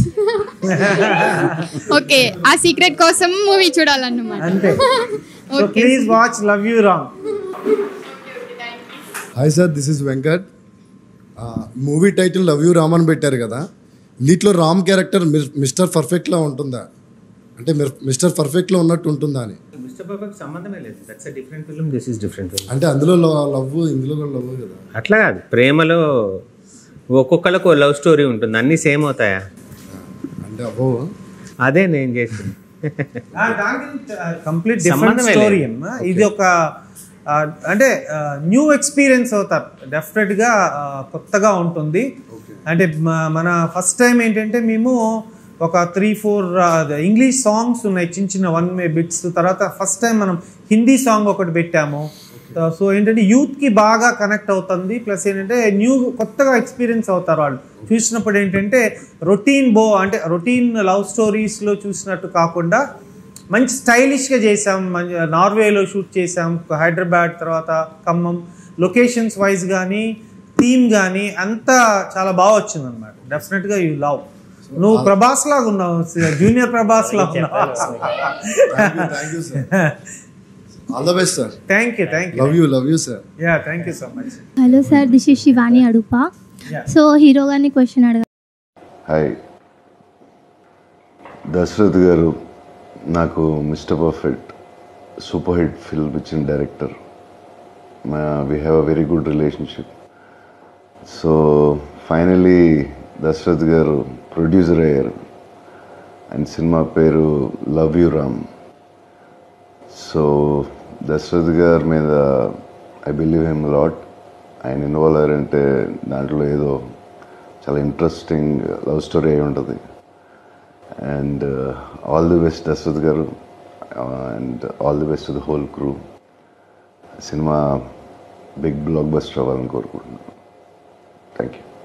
Okay ఆ secret కోసం movie చూడాలన్నమాట అంతే so please watch love you Ram hi sir this is Venkat movie title love you Ram అని పెట్టారు కదా దీంట్లో రామ్ క్యారెక్టర్ మిస్టర్ పర్ఫెక్ట్లా ఉంటుందా అంటే మిస్టర్ పర్ఫెక్ట్లో ఉన్నట్టు ఉంటుందా అని మిస్టర్ పర్ఫెక్ట్ సంబంధమే లేదు that's a different film this is different film అంటే అందులో లవ్ ఇందులో కూడా లవ్ కదా అట్లా కాదు ప్రేమలో ఒక్కొక్కరికి లవ్ స్టోరీ ఉంటుంది అన్నీ సేమ్ అవుతాయా అంటే అబ్బో అదే నేను చేసింది కంప్లీట్ డిఫరెంట్ సంబంధమే లేదు. స్టోరీ అమ్మా ఇది ఒక ఆ, అంటే న్యూ ఎక్స్పీరియన్స్ అవుతారు డెఫినెట్గా కొత్తగా ఉంటుంది అంటే మ- మన ఫస్ట్ టైం ఏంటంటే మేము ఒక త్రీ ఫోర్ ఇంగ్లీష్ సాంగ్స్ ఉన్నాయి చిన్న చిన్న వన్ మే బిట్స్ తర్వాత ఫస్ట్ టైం మనం హిందీ సాంగ్ ఒకటి పెట్టాము సో ఏంటంటే యూత్కి బాగా కనెక్ట్ అవుతుంది ప్లస్ ఏంటంటే న్యూ కొత్తగా ఎక్స్పీరియన్స్ అవుతారు వాళ్ళు చూసినప్పుడు ఏంటంటే రొటీన్ బో అంటే రొటీన్ లవ్ స్టోరీస్లో చూసినట్టు కాకుండా మంచి స్టైలిష్గా చేసాం మంచి నార్వేలో షూట్ చేసాం హైదరాబాద్ తర్వాత ఖమ్మం లొకేషన్స్ వైజ్ కానీ థీమ్ కానీ అంతా చాలా బాగా వచ్చింది అనమాట డెఫినెట్గా యూ లవ్ నువ్వు ప్రభాస్ లాగా ఉన్నావు జూనియర్ ప్రభాస్ లాగా ఉన్నావు thank you sir all the best sir thank you thank you love you love you sir yeah thank you so much hello sir this is Shivani అడుప సో హీరో గారిని క్వశ్చన్ అడగ hi Dasharath garu నాకు mister perfect super hit film ఇచ్చిన director we have a very good relationship so finally Dasharath garu producer అయ్యారు and సినిమా పేరు love you Ram so Dasharath గారి మీద ఐ బిలీవ్ హిమ్ లాట్ ఆయన ఇన్వాల్వ్ అయ్యారంటే దాంట్లో ఏదో చాలా ఇంట్రెస్టింగ్ లవ్ స్టోరీ అయి ఉంటుంది and all the best Dasharath garu and all the best to the whole crew సినిమా బిగ్ బ్లాక్ బస్టర్ అవ్వాలని కోరుకుంటున్నాను థ్యాంక్ యూ